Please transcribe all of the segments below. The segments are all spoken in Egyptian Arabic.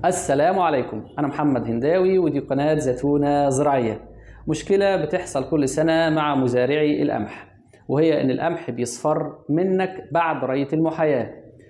السلام عليكم أنا محمد هنداوي ودي قناة زيتونة زراعية مشكلة بتحصل كل سنة مع مزارعي القمح وهي إن القمح بيصفر منك بعد رية المحاياة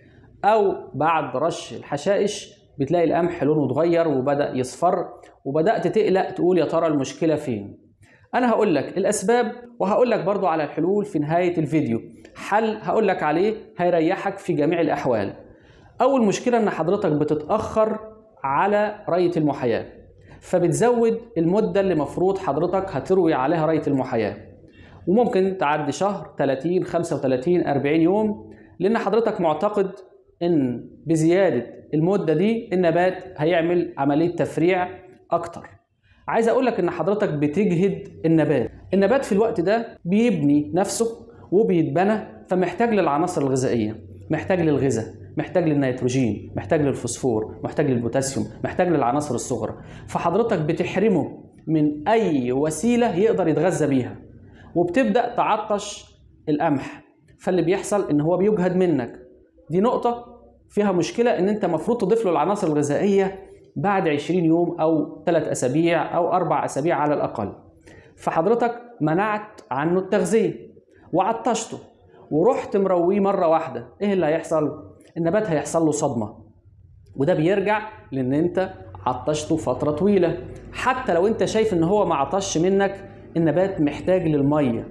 أو بعد رش الحشائش بتلاقي القمح لونه اتغير وبدأ يصفر وبدأت تقلق تقول يا ترى المشكلة فين أنا هقول لك الأسباب وهقول لك برضو على الحلول في نهاية الفيديو حل هقول لك عليه هيريحك في جميع الأحوال أول مشكلة إن حضرتك بتتأخر على رية المحاياة فبتزود المدة اللي مفروض حضرتك هتروي عليها رية المحاياة وممكن تعدي شهر 30 35 40 يوم لأن حضرتك معتقد إن بزيادة المدة دي النبات هيعمل عملية تفريع أكتر عايز أقول لك إن حضرتك بتجهد النبات النبات في الوقت ده بيبني نفسه وبيتبنى فمحتاج للعناصر الغذائية محتاج للغذاء محتاج للنيتروجين محتاج للفوسفور محتاج للبوتاسيوم محتاج للعناصر الصغرى فحضرتك بتحرمه من اي وسيله يقدر يتغذى بيها وبتبدا تعطش القمح فاللي بيحصل ان هو بيجهد منك دي نقطه فيها مشكله ان انت المفروض تضيف له العناصر الغذائيه بعد 20 يوم او 3 اسابيع او 4 اسابيع على الاقل فحضرتك منعت عنه التغذيه وعطشته ورحت مرويه مره واحده ايه اللي هيحصل النبات هيحصل له صدمه وده بيرجع لان انت عطشته فتره طويله حتى لو انت شايف ان هو ما عطش منك النبات محتاج للميه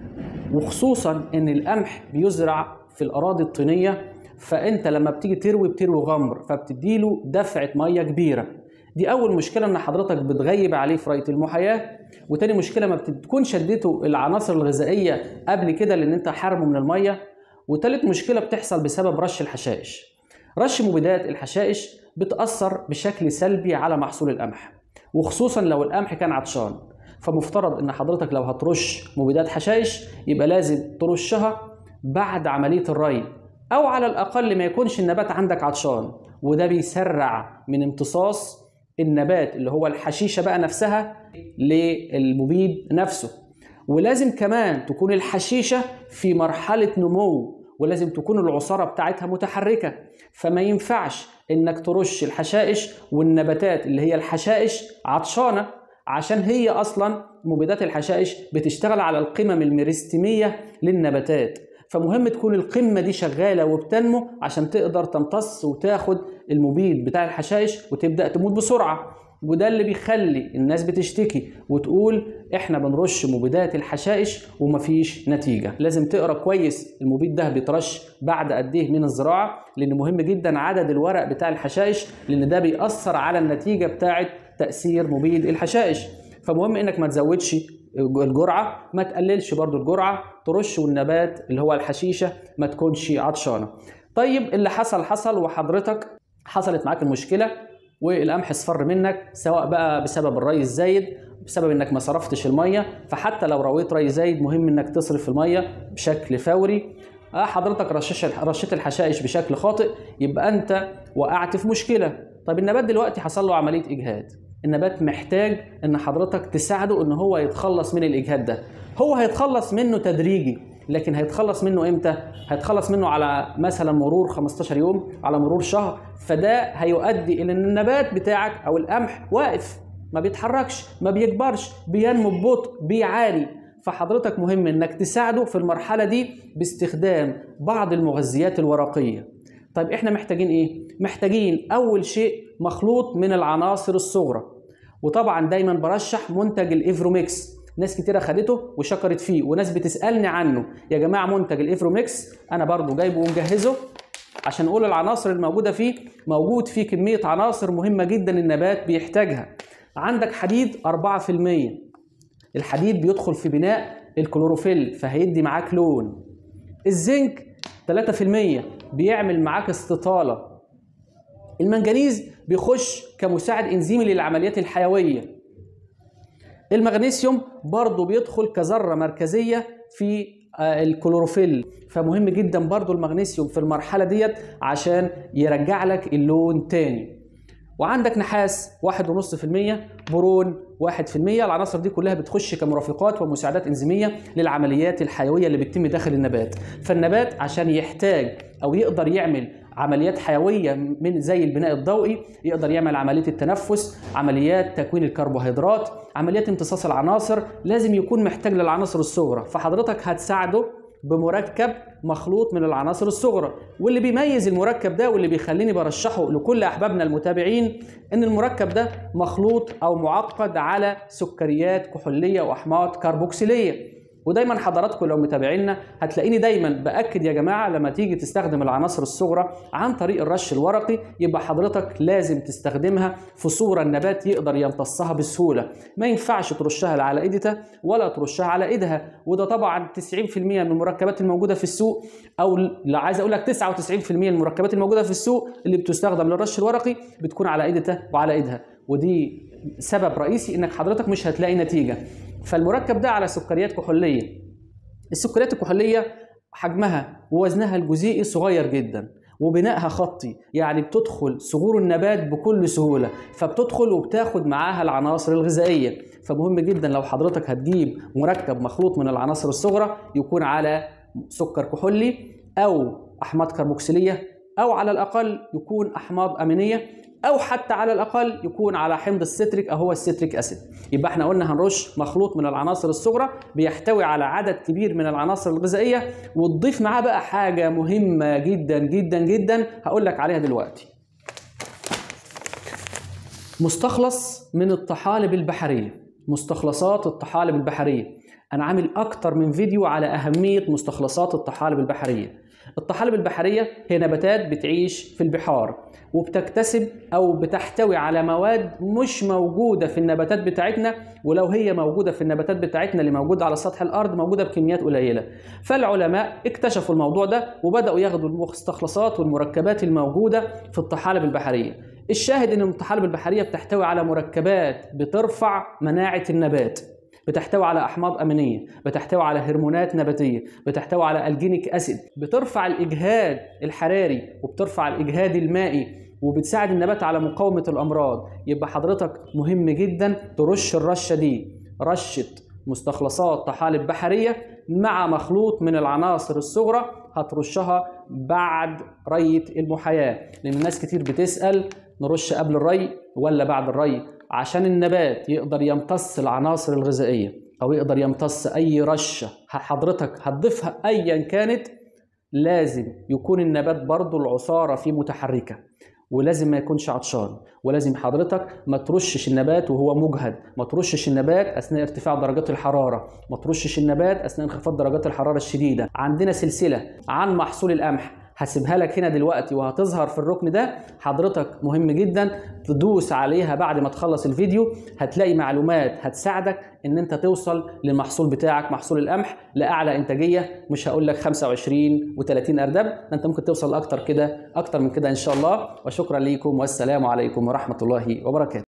وخصوصا ان القمح بيزرع في الاراضي الطينيه فانت لما بتيجي تروي بتروي غمر فبتديله دفعه ميه كبيره دي اول مشكله ان حضرتك بتغيب عليه في ريه المحاياه وتاني مشكله ما بتكون شدته العناصر الغذائيه قبل كده لان انت حارمه من الميه وتالت مشكله بتحصل بسبب رش الحشائش رش مبيدات الحشائش بتاثر بشكل سلبي على محصول القمح وخصوصا لو القمح كان عطشان فمفترض ان حضرتك لو هترش مبيدات حشائش يبقى لازم ترشها بعد عمليه الري او على الاقل ما يكونش النبات عندك عطشان وده بيسرع من امتصاص النبات اللي هو الحشيشه بقى نفسها للمبيد نفسه ولازم كمان تكون الحشيشه في مرحله نمو ولازم تكون العصاره بتاعتها متحركه فما ينفعش انك ترش الحشائش والنباتات اللي هي الحشائش عطشانه عشان هي اصلا مبيدات الحشائش بتشتغل على القمم الميرستميه للنباتات فمهم تكون القمة دي شغالة وبتنمو عشان تقدر تمتص وتاخد المبيد بتاع الحشائش وتبدأ تموت بسرعة وده اللي بيخلي الناس بتشتكي وتقول احنا بنرش مبيدات الحشائش ومفيش نتيجة لازم تقرا كويس المبيد ده بيترش بعد قد ايه من الزراعة لان مهم جدا عدد الورق بتاع الحشائش لان ده بيأثر على النتيجة بتاعة تأثير مبيد الحشائش فمهم انك ما تزودش الجرعه ما تقللش برضو الجرعه ترش والنبات اللي هو الحشيشه ما تكونش عطشانه طيب اللي حصل حصل وحضرتك حصلت معاك المشكله والقمح اصفر منك سواء بقى بسبب الري الزايد بسبب انك ما صرفتش الميه فحتى لو رويت ري زايد مهم انك تصرف الميه بشكل فوري حضرتك رشش رشيت الحشائش بشكل خاطئ يبقى انت وقعت في مشكله طب النبات دلوقتي حصل له عمليه اجهاد النبات محتاج ان حضرتك تساعده ان هو يتخلص من الاجهاد ده هو هيتخلص منه تدريجي لكن هيتخلص منه امتى هيتخلص منه على مثلا مرور 15 يوم على مرور شهر فده هيؤدي الى ان النبات بتاعك او القمح واقف ما بيتحركش ما بيكبرش بينمو ببطء بيعاني فحضرتك مهم انك تساعده في المرحله دي باستخدام بعض المغذيات الورقيه طيب احنا محتاجين ايه محتاجين اول شيء مخلوط من العناصر الصغرى وطبعا دايما برشح منتج الافروميكس ناس كتيرة خدته وشكرت فيه وناس بتسألني عنه يا جماعة منتج الافروميكس انا برضو جايبه ومجهزه عشان اقول العناصر الموجودة فيه موجود فيه كمية عناصر مهمة جدا النبات بيحتاجها عندك حديد 4% الحديد بيدخل في بناء الكلوروفيل فهيدي معاك لون الزنك 3% بيعمل معاك استطالة المنجنيز بيخش كمساعد انزيمي للعمليات الحيوية المغنيسيوم برضه بيدخل كذرة مركزية في الكلوروفيل فمهم جدا برضه المغنيسيوم في المرحلة ديت عشان يرجع لك اللون تاني وعندك نحاس 1.5% برون 1% العناصر دي كلها بتخش كمرافقات ومساعدات انزيميه للعمليات الحيويه اللي بتتم داخل النبات فالنبات عشان يحتاج او يقدر يعمل عمليات حيويه من زي البناء الضوئي يقدر يعمل عمليه التنفس عمليات تكوين الكربوهيدرات عمليات امتصاص العناصر لازم يكون محتاج للعناصر الصغرى فحضرتك هتساعده بمركب مخلوط من العناصر الصغرى واللي بيميز المركب ده واللي بيخليني برشحه لكل احبابنا المتابعين ان المركب ده مخلوط او معقد على سكريات كحوليه واحماض كربوكسيليه ودايما حضراتكم لو متابعينا هتلاقيني دايما باكد يا جماعه لما تيجي تستخدم العناصر الصغرى عن طريق الرش الورقي يبقى حضرتك لازم تستخدمها في صوره النبات يقدر يمتصها بسهوله ما ينفعش ترشها على ايدها ولا ترشها على ايدها وده طبعا 90% من المركبات الموجوده في السوق او لا عايز اقول لك 99% من المركبات الموجوده في السوق اللي بتستخدم للرش الورقي بتكون على ايدها وعلى ايدها ودي سبب رئيسي انك حضرتك مش هتلاقي نتيجه فالمركب ده على سكريات كحوليه السكريات الكحوليه حجمها ووزنها الجزيئي صغير جدا وبنائها خطي يعني بتدخل صغور النبات بكل سهولة فبتدخل وبتاخد معاها العناصر الغذائية فمهم جدا لو حضرتك هتجيب مركب مخلوط من العناصر الصغرى يكون على سكر كحولي أو أحماض كربوكسيلية أو على الأقل يكون أحماض أمينية او حتى على الاقل يكون على حمض الستريك او هو الستريك اسيد يبقى احنا قلنا هنرش مخلوط من العناصر الصغرى بيحتوي على عدد كبير من العناصر الغذائيه وتضيف معاه بقى حاجه مهمه جدا جدا جدا هقول لك عليها دلوقتي مستخلص من الطحالب البحريه مستخلصات الطحالب البحريه انا عامل اكتر من فيديو على اهميه مستخلصات الطحالب البحريه الطحالب البحريه هي نباتات بتعيش في البحار وبتكتسب او بتحتوي على مواد مش موجوده في النباتات بتاعتنا ولو هي موجوده في النباتات بتاعتنا اللي موجوده على سطح الارض موجوده بكميات قليله فالعلماء اكتشفوا الموضوع ده وبداوا ياخدوا المستخلصات والمركبات الموجوده في الطحالب البحريه الشاهد ان الطحالب البحريه بتحتوي على مركبات بترفع مناعه النبات بتحتوي على احماض امينيه بتحتوي على هرمونات نباتيه بتحتوي على الجينيك اسيد بترفع الاجهاد الحراري وبترفع الاجهاد المائي وبتساعد النبات على مقاومه الامراض يبقى حضرتك مهم جدا ترش الرشه دي رشه مستخلصات طحالب بحريه مع مخلوط من العناصر الصغرى هترشها بعد ريه المحاياه لان الناس كتير بتسال نرش قبل الري ولا بعد الري عشان النبات يقدر يمتص العناصر الغذائيه او يقدر يمتص اي رشه حضرتك هتضيفها ايا كانت لازم يكون النبات برضو العصاره فيه متحركه ولازم ما يكونش عطشان ولازم حضرتك ما ترشش النبات وهو مجهد ما ترشش النبات اثناء ارتفاع درجات الحراره ما ترشش النبات اثناء انخفاض درجات الحراره الشديده عندنا سلسله عن محصول القمح هسيبها لك هنا دلوقتي وهتظهر في الركن ده حضرتك مهم جدا تدوس عليها بعد ما تخلص الفيديو هتلاقي معلومات هتساعدك ان انت توصل للمحصول بتاعك محصول القمح لاعلى انتاجيه مش هقول لك 25 و30 اردب انت ممكن توصل اكتر كده اكتر من كده ان شاء الله وشكرا ليكم والسلام عليكم ورحمه الله وبركاته